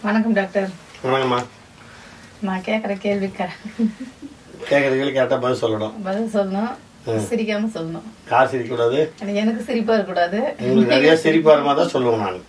வணக்கம் டாக்டர் வணக்கம்மா நான் கேட்குற கேள்விக்கு கேட்குற கேள்வி கேட்டால் பதில் சொல்லணும் பதில் சொல்லணும் சிரிக்காம சொல்லணும் யார் சிரிக்கக்கூடாது எனக்கு- எனக்கு சிரிப்பா இருக்கக்கூடாது உங்களுக்கு நிறைய சிரிப்பு வர மாதிரி தான் சொல்லுவேன் நான்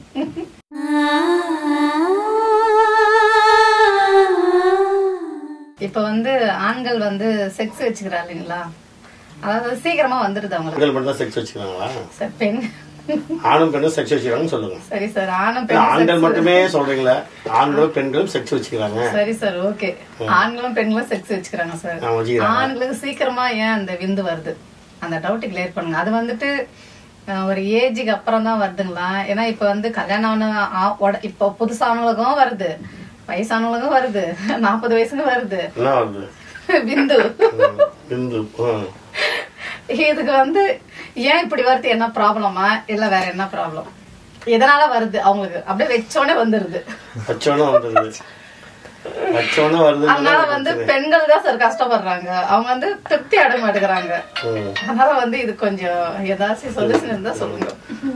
இப்ப வந்து ஆண்கள் வந்து செக்ஸ் வச்சுக்கிறாங்க இல்லைங்களா அதாவது சீக்கிரமா வந்துருது அவங்களுக்கு ஆண்கள் மட்டும் தான் செக்ஸ் வச்சுக்கிறாங்களா சார் பெண் ஆணும் பெண்ணும் செக்ஸ் வச்சுக்கிறாங்கன்னு சொல்லுங்க சரி சார் ஆணும் இல்ல, ஆண்கள் பெண் மட்டுமே சொல்றீங்களா ஆண்களும் பெண்களும் செக்ஸ் வச்சுக்கிறாங்க சரி சார் ஓகே ஆண்களும் பெண்களும் செக்ஸ் வச்சுக்கிறாங்க சார் ஆ, வச்சுக்கிறாங்க. ஆண்களுக்கு சீக்கிரமா ஏன் அந்த விந்து வருது அந்த டவுட் கிளியர் பண்ணுங்க அது வந்துட்டு அஹ், ஒரு ஏஜுக்கு அப்புறம் தான் வருதுங்களா ஏன்னா இப்ப வந்து கல்யாணம் ஆன ஆ- உட- இப்போ புதுசானவங்களுக்கும் வருது வயசானவங்களுக்கும் வருது நாற்பது வயசுக்கு வருது என்ன வருது விந்து ம், பிந்து ம். இதுக்கு வந்து ஏன் இப்படி வருது என்ன ப்ராப்ளமா இல்ல வேற என்ன ப்ராப்ளம் எதனால வருது அவங்களுக்கு அப்படியே வச்சோடனே வந்துருது வச்சோன்னே வந்துருது வச்சோன்னே வருது அதனால வந்து பெண்கள் தான் சார் கஷ்டப்படுறாங்க அவங்க வந்து திருப்தி அடைய மாட்டேங்கிறாங்க அதனால வந்து இது கொஞ்சம் ஏதாச்சும் சொல்யூஷன் இருந்தா சொல்லுங்க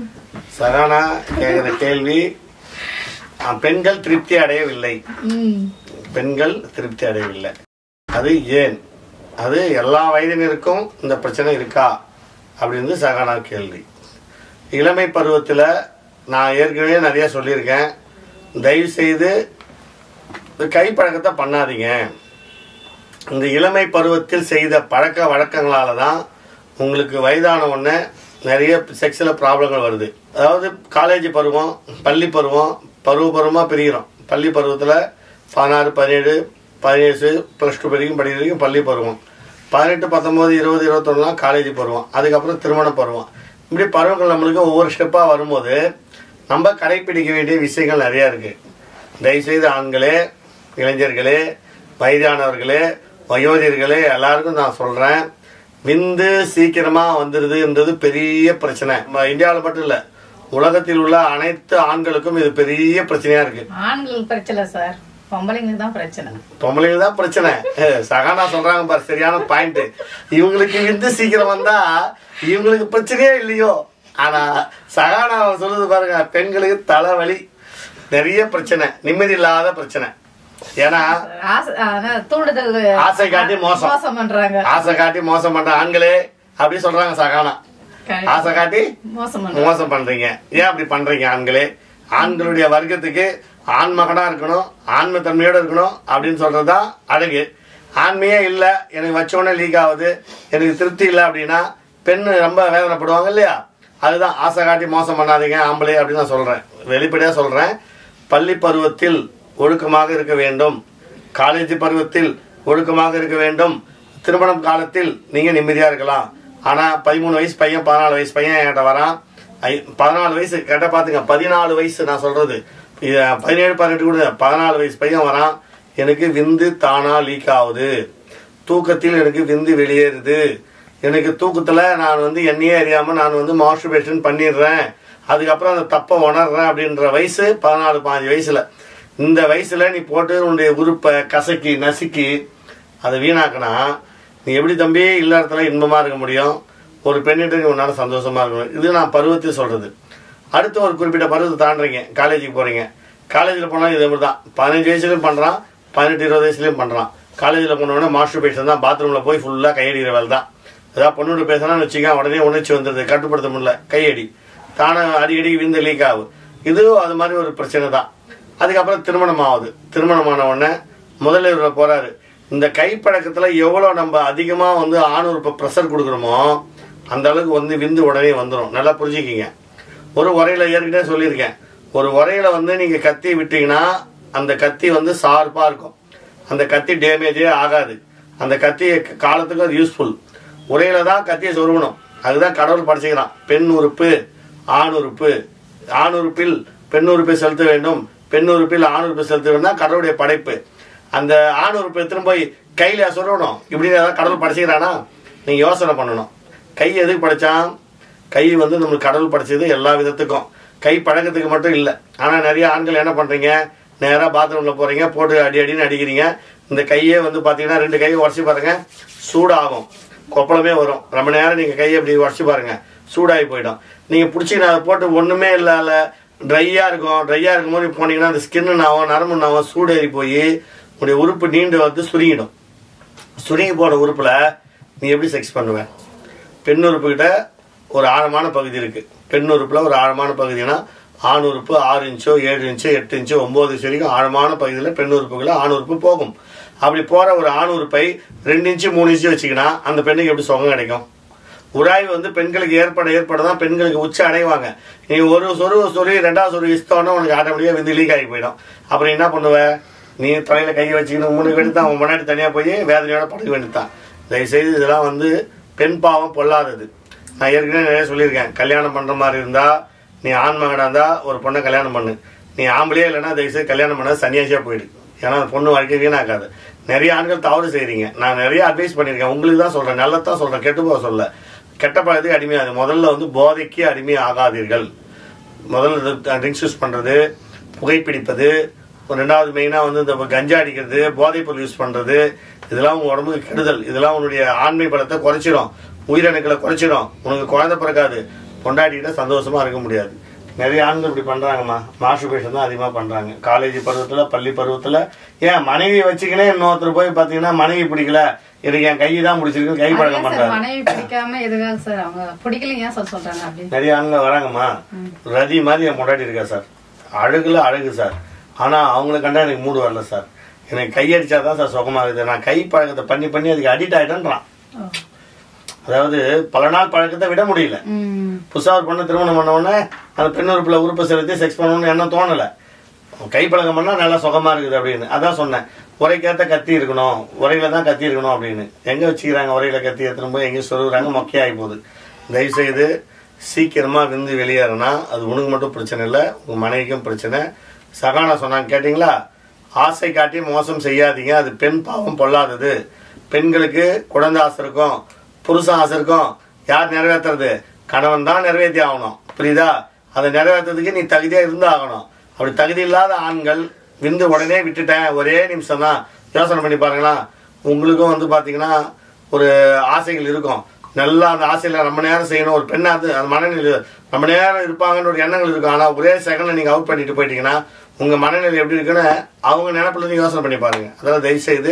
சகானா கேட்குற கேள்வி ஆ, பெண்கள் திருப்தி அடையவில்லை ம் பெண்கள் திருப்தி அடையவில்லை அது ஏன் அது எல்லா வயதினருக்கும் இந்த பிரச்சனை இருக்கா அப்படின்னு சகானா கேள்வி இளமை பருவத்தில் நான் ஏற்கனவே நிறைய சொல்லியிருக்கேன் தயவு செய்து இந்த கைப்பழக்கத்தை பண்ணாதீங்க இந்த இளமை பருவத்தில் செய்த பழக்க வழக்கங்களால தான் உங்களுக்கு வயதான உடனே நிறைய செக்ஸில் ப்ராப்ளங்கள் வருது அதாவது காலேஜ் பருவம் பள்ளி பருவம் பருவ பருவமாக பிரிகிறோம் பள்ளி பருவத்தில் பதினாறு பதினேழு பதினேழு ப்ளஸ் டூ வரைக்கும் படிக்கிற வரைக்கும் பள்ளி பருவம் பதினெட்டு பத்தொம்போது இருபது இருபத்தொன்னுலாம் காலேஜ் பருவம் அதுக்கப்புறம் திருமண பருவம் இப்படி பருவங்கள் நம்மளுக்கு ஒவ்வொரு ஸ்டெப்பாக வரும்போது நம்ம கடைப்பிடிக்க வேண்டிய விஷயங்கள் நிறையா இருக்குது தயவுசெய்து ஆண்களே இளைஞர்களே வயதானவர்களே வயோதிகர்களே எல்லாருக்கும் நான் சொல்றேன் விந்து சீக்கிரமா வந்துருதுன்றது பெரிய பிரச்சனை நம்ம இந்தியாவில் மட்டும் இல்ல உலகத்தில் உள்ள அனைத்து ஆண்களுக்கும் இது பெரிய பிரச்சனையா இருக்கு ஆண்களுக்கு பிரச்சனை சார் பொம்பளைங்களுக்கு தான் பிரச்சனை பொம்பளைங்க தான் பிரச்சனை அஹ் சகானா சொல்றாங்க பாரு சரியான பாயிண்ட் இவங்களுக்கு விந்து சீக்கிரம் வந்தா இவங்களுக்கு பிரச்சனையே இல்லையோ ஆனா சகானா சொல்லுது பாருங்க பெண்களுக்கு தலைவலி நிறைய பிரச்சனை நிம்மதி இல்லாத பிரச்சனை ஏன்னா ஆசை அதான் தூண்டுதல் ஆசை காட்டி மோசம். மோசம் பண்றாங்க ஆசை காட்டி மோசம் பண்ற ஆண்களே அப்படி சொல்றாங்க சகானா ஆசை காட்டி மோசம் பண்றாங்க மோசம் பண்றீங்க ஏன் அப்படி பண்றீங்க ஆண்களே ஆண்களுடைய வர்க்கத்துக்கு ஆண் மகனா இருக்கணும் ஆண்மை தன்மையோட இருக்கணும் அப்படின்னு சொல்றதுதான் அழகு ஆண்மையே இல்ல எனக்கு வச்ச உடனே லீக் ஆகுது எனக்கு திருப்தி இல்லை அப்படின்னா பெண் ரொம்ப வேதனைப்படுவாங்க இல்லையா அதுதான் ஆசை காட்டி மோசம் பண்ணாதீங்க ஆம்பளை அப்படின்னு நான் சொல்றேன் வெளிப்படையா சொல்றேன் பள்ளி பருவத்தில் ஒழுக்கமாக இருக்க வேண்டும் காலேஜ் பருவத்தில் ஒழுக்கமாக இருக்க வேண்டும் திருமணம் காலத்தில் நீங்க நிம்மதியா இருக்கலாம் ஆனா பதிமூணு வயசு பையன் பதினாலு வயசு பையன் என்கிட்ட வரான் ஐ- பதினாலு வயசு கேட்ட பாத்துங்க பதினாலு வயசு நான் சொல்றது இது பதினேழு பதினெட்டு கூட பதினாலு வயசு பையன் வரான் எனக்கு விந்து தானா லீக் ஆகுது தூக்கத்தில் எனக்கு விந்து வெளியேறுது எனக்கு தூக்கத்துல நான் வந்து என்னையே அறியாம நான் வந்து மாஸ்டர்பேஷன் பண்ணிடுறேன் அதுக்கப்புறம் அந்த தப்பை உணர்றேன் அப்படின்ற வயசு பதினாலு பாஞ்சு வயசுல இந்த வயசுல நீ போட்டு உன்னுடைய உறுப்பை கசக்கி நசுக்கி அதை வீணாக்கினா நீ எப்படி தம்பி இல்லறத்துல இன்பமா இருக்க முடியும் ஒரு பெண்ணிட்ட நீ உன்னால சந்தோஷமா இருக்கணும் இது நான் பருவத்தில் சொல்றது அடுத்து ஒரு குறிப்பிட்ட பருவத்தை தாண்டுறீங்க காலேஜுக்கு போறீங்க காலேஜில் போனால் இதே மாதிரி தான் பதினஞ்சு வயசுலையும் பண்ணுறான் பதினெட்டு இருபது வயசுலையும் பண்ணுறான் காலேஜில் போனோடனே மாஸ்டர் பேஷன் தான் பாத்ரூமில் போய் ஃபுல்லாக கையடிக்கிற வேலை தான் ஏதாவது பொண்ணோட பேசினான்னு வச்சுக்க உடனே உணர்ச்சி வந்துடுது கட்டுப்படுத்த முடியல கையடி தானே அடிக்கடி விந்து லீக் ஆகும் இதுவும் அது மாதிரி ஒரு பிரச்சனை தான் அதுக்கப்புறம் திருமணம் ஆகுது திருமணமான உடனே முதலில் போறாரு இந்த கைப்பழக்கத்தில் எவ்வளோ நம்ம அதிகமாக வந்து ஆணுறுப்பை ப்ரெஷர் கொடுக்குறோமோ அந்த அளவுக்கு வந்து விந்து உடனே வந்துடும் நல்லா புரிஞ்சுக்கிங்க ஒரு உரையில ஏற்கனவே சொல்லியிருக்கேன் ஒரு உரையில வந்து நீங்க கத்தி விட்டீங்கன்னா அந்த கத்தி வந்து ஷார்ப்பா இருக்கும் அந்த கத்தி டேமேஜே ஆகாது அந்த கத்தி காலத்துக்கு அது யூஸ்ஃபுல் உரையில தான் கத்தியை சொருகணும் அதுதான் கடவுள் படைச்சுக்கிறான் பெண் உறுப்பு ஆண் உறுப்பு ஆண் உறுப்பில் பெண் உறுப்பை செலுத்த வேண்டும் பெண் உறுப்பில் ஆண் உறுப்பை செலுத்த வேண்டும் தான் கடவுளுடைய படைப்பு அந்த ஆண் உறுப்பை எடுத்துன்னு போய் கையில சொருகணும் இப்படின்னு ஏதாவது கடவுள் படைச்சுக்கிறானா நீங்க யோசனை பண்ணணும் கை எதுக்கு படைச்சான் கை வந்து நம்மளுக்கு கடவுள் படைச்சது எல்லா விதத்துக்கும் கை பழக்கத்துக்கு மட்டும் இல்லை ஆனால் நிறைய ஆண்கள் என்ன பண்ணுறீங்க நேராக பாத்ரூமில் போகிறீங்க போட்டு அடி அடின்னு அடிக்கிறீங்க இந்த கையே வந்து பார்த்தீங்கன்னா ரெண்டு கையை உடச்சி பாருங்க சூடாகும் கொப்பளமே வரும் ரொம்ப நேரம் நீங்கள் கையை இப்படி உடச்சி பாருங்க சூடாகி போயிடும் நீங்கள் பிடிச்சி அதை போட்டு ஒன்றுமே இல்லாத ட்ரையாக இருக்கும் ட்ரையாக இருக்கும்போது போனீங்கன்னா அந்த ஸ்கின்னு நாவும் நரம்பு நாவும் சூடேறி போய் உங்களுடைய உறுப்பு நீண்டு வந்து சுருங்கிடும் சுருங்கி போன உறுப்பில் நீ எப்படி செக்ஸ் பண்ணுவ பெண் உறுப்புக்கிட்ட ஒரு ஆழமான பகுதி இருக்கு பெண் உறுப்பில் ஒரு ஆழமான பகுதினா ஆண் உறுப்பு ஆறு இன்ச்சோ ஏழு இன்ச்சோ எட்டு இன்ச்சோ ஒம்பது இன்ச்சு வரைக்கும் ஆழமான பகுதியில் பெண் உறுப்புகளை ஆண் உறுப்பு போகும் அப்படி போகிற ஒரு ஆண் உறுப்பை ரெண்டு இன்ச்சு மூணு இன்ச்சு வச்சுக்கினா அந்த பெண்ணுக்கு எப்படி சுகம் கிடைக்கும் உராய்வு வந்து பெண்களுக்கு ஏற்பட ஏற்பட தான் பெண்களுக்கு உச்ச அடைவாங்க நீ ஒரு சொரு சொல்லி ரெண்டாவது சொரு இஸ்தோன்னா உனக்கு ஆட்டோமேட்டிக்காக வந்து லீக் ஆகி போயிடும் அப்புறம் என்ன பண்ணுவ நீ தலையில கையை வச்சுக்கணும் மூணு வேண்டியது அவன் முன்னாடி தனியாக போய் வேதனையோட படுக்க வேண்டியதுதான் தயவுசெய்து இதெல்லாம் வந்து பெண் பாவம் பொல்லாதது நான் ஏற்கனவே நிறைய சொல்லியிருக்கேன் கல்யாணம் பண்ற மாதிரி இருந்தா நீ ஆண் மகனா இருந்தா ஒரு பொண்ணை கல்யாணம் பண்ணு நீ ஆம்பளையே இல்லைன்னா தயவுசெய்து கல்யாணம் பண்ண சன்னியாசியா போயிடு ஏன்னா அந்த பொண்ணு வாழ்க்கை வீணாக்காது நிறைய ஆண்கள் தவறு செய்றீங்க நான் நிறைய அட்வைஸ் பண்ணியிருக்கேன் உங்களுக்கு தான் சொல்றேன் நல்லதான் சொல்றேன் கெட்டு போக சொல்ல கெட்ட பழக்கத்துக்கு அடிமையாது முதல்ல வந்து போதைக்கு அடிமை ஆகாதீர்கள் முதல்ல ட்ரிங்க்ஸ் யூஸ் பண்ணுறது புகைப்பிடிப்பது ஒரு ரெண்டாவது மெயினாக வந்து இந்த கஞ்சா அடிக்கிறது போதைப் பொருள் யூஸ் பண்ணுறது இதெல்லாம் உங்கள் உடம்புக்கு கெடுதல் இதெல்லாம் உன்னுடைய ஆண்மை பலத்தை குறைச்சிடும் உயிரணுக்களை குறைச்சிடும் உனக்கு குழந்தை பிறக்காது பொண்டாட்டிகிட்ட சந்தோஷமா இருக்க முடியாது நிறைய ஆண்கள் இப்படி பண்றாங்கம்மா மாஸ்டர்பேஷன் தான் அதிகமாக பண்றாங்க காலேஜ் பருவத்துல பள்ளி பருவத்துல ஏன் மனைவி வச்சுக்கினே இன்னொருத்தர் போய் பார்த்தீங்கன்னா மனைவி பிடிக்கல எனக்கு என் கை தான் பிடிச்சிருக்கு கை பழக்கம் சார் பண்றாரு மனைவி பிடிக்காம எதுக்காக சார் அவங்க பிடிக்கல ஏன் சார் சொல்றாங்க அப்படின்னு நிறைய ஆண்கள் வராங்கம்மா ரதி மாதிரி என் முன்னாடி இருக்கா சார் அழகுல அழகு சார் ஆனா அவங்கள கண்டா எனக்கு மூடு வரல சார் எனக்கு கையடிச்சா தான் சார் சுகமாகுது நான் கை பழக்கத்தை பண்ணி பண்ணி அதுக்கு அடிக்ட் ஆயிட்டேன்றான் ஓ. அதாவது பல நாள் பழக்கத்தை விட முடியல ம். புதுசா ஒரு பொண்ணு திருமணம் பண்ண உடனே அந்த பெண் உறுப்புல உறுப்பு செலுத்தி செக்ஸ் பண்ணணும்னு என்ன தோணல கை பழக்கம் பண்ணா நல்லா சுகமா இருக்குது அப்படின்னு அதான் சொன்னேன் உரைக்கேத்த கத்தி இருக்கணும் உரையில தான் கத்தி இருக்கணும் அப்படின்னு எங்க வச்சுக்கிறாங்க உரையில கத்தி எடுத்துன்னு போய் எங்கேயும் சொல்லுறாங்க மொக்கையாகி போகுது தயவு செய்து சீக்கிரமா விந்து வெளியேறினா அது உனக்கு மட்டும் பிரச்சனை இல்லை உங்க மனைவிக்கும் பிரச்சனை சகானா சொன்னாங்க கேட்டிங்களா ஆசை காட்டி மோசம் செய்யாதீங்க அது பெண் பாவம் பொல்லாதது பெண்களுக்கு குழந்தை ஆசை இருக்கும் புருஷன் ஆசை இருக்கும் யார் நிறைவேற்றுறது கணவன் தான் நிறைவேற்றி ஆகணும் புரியுதா அதை நிறைவேற்றுறதுக்கு நீ தகுதியா இருந்து ஆகணும் அப்படி தகுதி இல்லாத ஆண்கள் விந்து உடனே விட்டுட்டேன் ஒரே நிமிஷம் தான் யோசனை பண்ணி பாருங்களா உங்களுக்கும் வந்து பாத்தீங்கன்னா ஒரு ஆசைகள் இருக்கும் நல்லா அந்த ஆசையில ரொம்ப நேரம் செய்யணும் ஒரு பெண்ணா அது அந்த மனநிலை ரொம்ப நேரம் இருப்பாங்கன்னு ஒரு எண்ணங்கள் இருக்கும் ஆனா ஒரே செகண்ட்ல நீங்க அவுட் பண்ணிட்டு போயிட்டீங்கன்னா உங்க மனநிலை எப்படி இருக்குன்னு அவங்க நினைப்புல இருந்து யோசனை பண்ணி பாருங்க அதாவது தயவு செய்து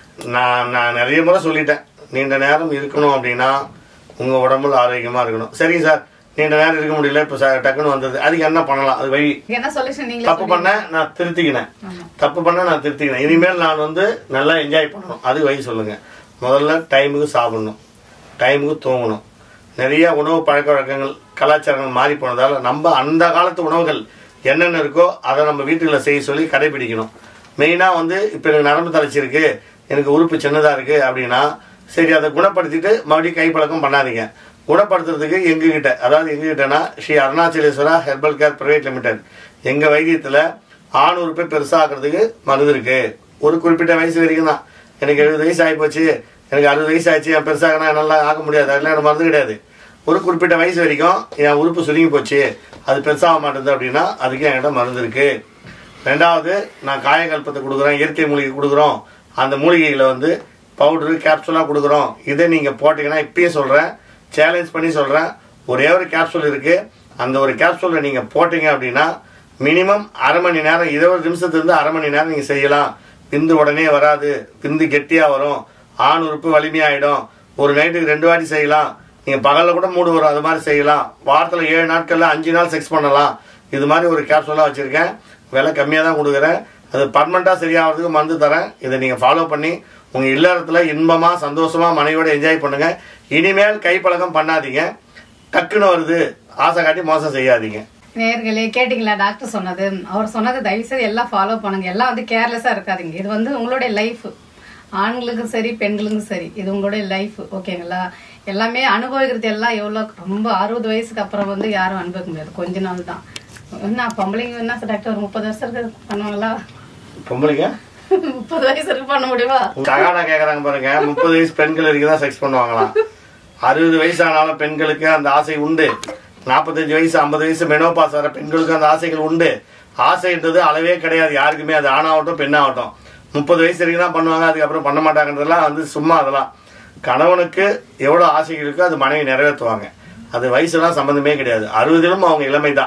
நான் நான் நிறைய முறை சொல்லிட்டேன் நீண்ட நேரம் இருக்கணும் அப்படின்னா உங்க உடம்புல ஆரோக்கியமா இருக்கணும் சரிங்க சார் நீண்ட நேரம் இருக்க முடியல இப்ப ச- டக்குன்னு வந்தது அதுக்கு என்ன பண்ணலாம் அது வழி என்ன சொல்யூஷன் நீங்களே தப்பு பண்ண நான் திருத்திக்கினேன் தப்பு பண்ண நான் திருத்திக்கினேன் இனிமேல் நான் வந்து நல்லா என்ஜாய் பண்ணணும் அது வழி சொல்லுங்க முதல்ல டைமுக்கு சாப்பிடணும் டைமுக்கு தூங்கணும் நிறைய உணவு பழக்க வழக்கங்கள் கலாச்சாரங்கள் மாறி போனதால நம்ம அந்த காலத்து உணவுகள் என்னென்ன இருக்கோ அதை நம்ம வீட்டுல செய்ய சொல்லி கடைபிடிக்கணும் மெயினா வந்து இப்ப எனக்கு நரம்பு தளர்ச்சி இருக்கு எனக்கு உறுப்பு சின்னதா இருக்கு அப்படின்னா சரி அதை குணப்படுத்திட்டு மறுபடியும் கைப்பழக்கம் பண்ணாதீங்க குணப்படுத்துறதுக்கு எங்ககிட்ட அதாவது எங்ககிட்டனா Sri Arunachaleswara herbal care private limited எங்க வைத்தியத்துல ஆண் உறுப்பை பெருசாகிறதுக்கு மருந்து இருக்கு ஒரு குறிப்பிட்ட வயசு வரைக்கும் தான் எனக்கு எழுபது வயசு ஆகி போச்சு எனக்கு அறுபது வயசு ஆச்சு என் பெருசாகனா என்னால் ஆக முடியாது அதெல்லாம் எனக்கு மருந்து கிடையாது ஒரு குறிப்பிட்ட வயசு வரைக்கும் என் உறுப்பு சுருங்கி போச்சு அது பெருசாக மாட்டேங்குது அப்படின்னா அதுக்கு என்கிட்ட மருந்து இருக்கு ரெண்டாவது நான் காயகல்பத்தை கொடுக்குறேன் இயற்கை மூலிகை கொடுக்குறோம் அந்த மூலிகைகளை வந்து பவுடரு கேப்சூலாக கொடுக்குறோம் இதை நீங்கள் போட்டீங்கன்னா இப்பயே சொல்கிறேன் சேலஞ்ச் பண்ணி சொல்கிறேன் ஒரே ஒரு கேப்சூல் இருக்கு அந்த ஒரு கேப்சூலை நீங்கள் போட்டீங்க அப்படின்னா மினிமம் அரை மணி நேரம் இருபது நிமிஷத்துலேருந்து அரை மணி நேரம் நீங்கள் செய்யலாம் பிந்து உடனே வராது பிந்து கெட்டியாக வரும் ஆண் உறுப்பு வலிமையாயிடும் ஒரு நைட்டுக்கு ரெண்டு வாட்டி செய்யலாம் நீங்கள் பகலில் கூட மூடு வரும் அது மாதிரி செய்யலாம் வாரத்தில் ஏழு நாட்களில் அஞ்சு நாள் செக்ஸ் பண்ணலாம் இது மாதிரி ஒரு கேப்சூலாக வச்சுருக்கேன் விலை கம்மியாக தான் கொடுக்குறேன் அது பர்மனெண்ட்டாக சரியாகிறதுக்கு மருந்து தரேன் இதை நீங்கள் ஃபாலோ பண்ணி உங்கள் இல்லறத்துல இன்பமாக சந்தோஷமாக மனைவியோட என்ஜாய் பண்ணுங்கள் இனிமேல் கைப்பழக்கம் பண்ணாதீங்க டக்குன்னு வருது ஆசை காட்டி மோசம் செய்யாதீங்க நேர்களே கேட்டிங்களா டாக்டர் சொன்னது அவர் சொன்னது தயவு செய்து எல்லாம் ஃபாலோ பண்ணுங்க எல்லாம் வந்து கேர்லெஸ்ஸா இருக்காதீங்க இது வந்து உங்களுடைய லைஃப் ஆண்களுக்கும் சரி பெண்களுக்கும் சரி இது உங்களுடைய லைஃப் ஓகேங்களா எல்லாமே அனுபவிக்கிறது எல்லாம் எவ்வளோ ரொம்ப அறுபது வயசுக்கு அப்புறம் வந்து யாரும் அனுபவிக்க முடியாது கொஞ்ச நாள் தான் என்ன பொம்பளைங்க என்ன டாக்டர் ஒரு முப்பது வருஷம் இருக்கு பண்ணுவாங்களா பொம்பளைங்க முப்பது வயசு இருக்கு பண்ண முடியுமா தகாடா கேக்குறாங்க பாருங்க முப்பது வயசு பெண்கள் வரைக்கும் தான் செக்ஸ் பண்ணுவாங்களாம் அறுபது வயசு ஆனாலும் பெண்களுக்கு அந்த ஆசை உண்டு நாற்பத்தஞ்சு வயசு ஐம்பது வயசு மெனோபாஸ் வர பெண்களுக்கு அந்த ஆசைகள் உண்டு ஆசைன்றது அளவே கிடையாது யாருக்குமே அது ஆணாகட்டும் பெண்ணாகட்டும் முப்பது வயசு வரைக்கும் தான் பண்ணுவாங்க அதுக்கப்புறம் பண்ண மாட்டாங்கன்றதெல்லாம் வந்து சும்மா அதெல்லாம் கணவனுக்கு எவ்வளவு ஆசைகள் இருக்கோ அது மனைவி நிறைவேற்றுவாங்க அது வயசுலாம் சம்பந்தமே கிடையாது அறுபதிலும் அவங்க இளமை தான்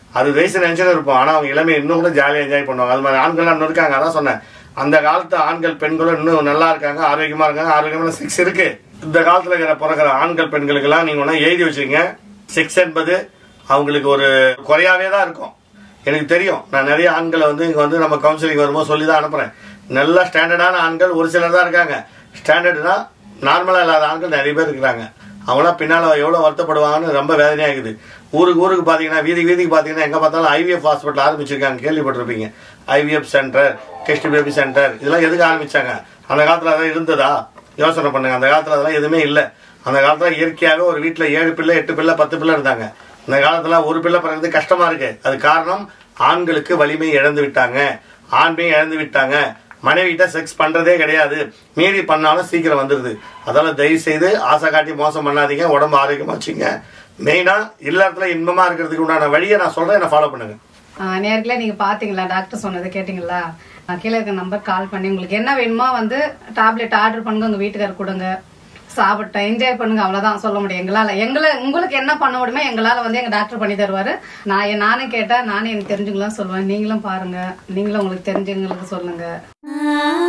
அது வயசு நினைச்சுட்டு இருப்போம் ஆனா அவங்க இளமையை இன்னும் கூட ஜாலியாக என்ஜாய் பண்ணுவாங்க அது மாதிரி ஆண்கள் இன்னும் இருக்காங்க அதான் சொன்னேன் அந்த காலத்து ஆண்கள் பெண்களும் இன்னும் நல்லா இருக்காங்க ஆரோக்கியமா இருக்காங்க ஆரோக்கியமான செக்ஸ் இருக்கு இந்த காலத்துல இருக்கிற பிறக்கிற ஆண்கள் பெண்களுக்கெல்லாம் நீங்க ஒன்றா எழுதி வச்சுக்கங்க செக்ஸ் என்பது அவங்களுக்கு ஒரு குறையாவே தான் இருக்கும் எனக்கு தெரியும் நான் நிறைய ஆண்களை வந்து இங்கே வந்து நம்ம கவுன்சிலிங் வரும்போது சொல்லி தான் அனுப்புகிறேன் நல்ல ஸ்டாண்டர்டான ஆண்கள் ஒரு சிலர் தான் இருக்காங்க ஸ்டாண்டர்டுனா நார்மலாக இல்லாத ஆண்கள் நிறைய பேர் இருக்கிறாங்க அவங்களாம் பின்னால் எவ்வளோ வருத்தப்படுவாங்கன்னு ரொம்ப வேதனையாகுது ஊருக்கு ஊருக்கு பார்த்தீங்கன்னா வீதி வீதிக்கு பார்த்தீங்கன்னா எங்கே பார்த்தாலும் ஐவிஎஃப் ஹாஸ்பிட்டல் ஆரம்பிச்சிருக்காங்க கேள்விப்பட்டிருப்பீங்க IVF centre test baby centre இதெல்லாம் எதுக்கு ஆரம்பிச்சாங்க அந்த காலத்தில் அதெல்லாம் இருந்ததா யோசனை பண்ணுங்க அந்த காலத்தில் அதெல்லாம் எதுவுமே இல்லை அந்த காலத்தில் இயற்கையாகவே ஒரு வீட்டில் ஏழு பிள்ளை எட்டு பிள்ளை பத்து பிள்ளை இருந்தாங்க இந்த காலத்துல ஒரு பிள்ளை பிறகு கஷ்டமா இருக்கு அது காரணம் ஆண்களுக்கு வலிமை இழந்து விட்டாங்க ஆண்மையை இழந்து விட்டாங்க மனைவிட்ட செக்ஸ் பண்றதே கிடையாது மீறி பண்ணாலும் சீக்கிரம் வந்துருது அதனால தயவு செய்து ஆசை காட்டி மோசம் பண்ணாதீங்க உடம்பு ஆரோக்கியமா வச்சுங்க மெயினா இல்லறத்துல இன்பமா இருக்கிறதுக்கு உண்டான வழியை நான் சொல்றேன் என்ன ஃபாலோ பண்ணுங்க ஆஹ் நேர்களே நீங்க பாத்தீங்களா டாக்டர் சொன்னதை கேட்டீங்களா ஆஹ் கீழே இருக்க நம்பர் கால் பண்ணி உங்களுக்கு என்ன வேணுமோ வந்து டேப்லெட் ஆர்டர் பண்ணுங்க உங்க வீட்டுக்காரர் கொடுங்க சாப்பிட்டேன் என்ஜாய் பண்ணுங்க அவ்வளவுதான் சொல்ல முடியும் எங்களால எங்களை உங்களுக்கு என்ன பண்ண முடியுமோ எங்களால வந்து எங்க டாக்டர் பண்ணி தருவாரு நான் என் நானே கேட்டா நானே எனக்கு தெரிஞ்சுக்கலாம் சொல்லுவேன் நீங்களும் பாருங்க நீங்களும் உங்களுக்கு தெரிஞ்சவங்களுக்கு சொல்லுங்க ah